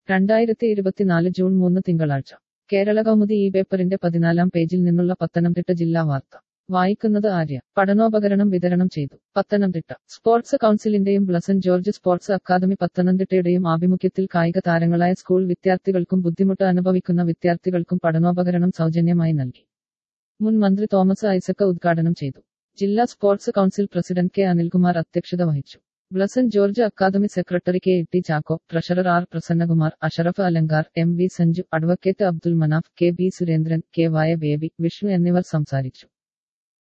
രണ്ടായിരത്തി ഇരുപത്തിനാല് ജൂൺ മൂന്ന് തിങ്കളാഴ്ച കേരള കൗമുദി ഈ പേപ്പറിന്റെ പതിനാലാം പേജിൽ നിന്നുള്ള പത്തനംതിട്ട ജില്ലാ വാർത്ത വായിക്കുന്നത് ആര്യ പഠനോപകരണം വിതരണം ചെയ്തു പത്തനംതിട്ട സ്പോർട്സ് കൗൺസിലിന്റെയും ബ്ലസൻ ജോർജ് സ്പോർട്സ് അക്കാദമി പത്തനംതിട്ടയുടെയും ആഭിമുഖ്യത്തിൽ കായിക താരങ്ങളായ സ്കൂൾ വിദ്യാർത്ഥികൾക്കും ബുദ്ധിമുട്ട് അനുഭവിക്കുന്ന വിദ്യാർത്ഥികൾക്കും പഠനോപകരണം സൗജന്യമായി നൽകി മുൻ മന്ത്രി തോമസ് ഐസക്ക് ഉദ്ഘാടനം ചെയ്തു ജില്ലാ sports council president K Anilkumar അധ്യക്ഷത വഹിച്ചു Blesson George academy secretary K T Chacko treasurer R Prasannakumar Ashraf Alankar M V Sanju advocate Abdul Manaf K B Surendran K വായ ബേബി വിഷ്ണു എന്നിവർ സംസാരിച്ചു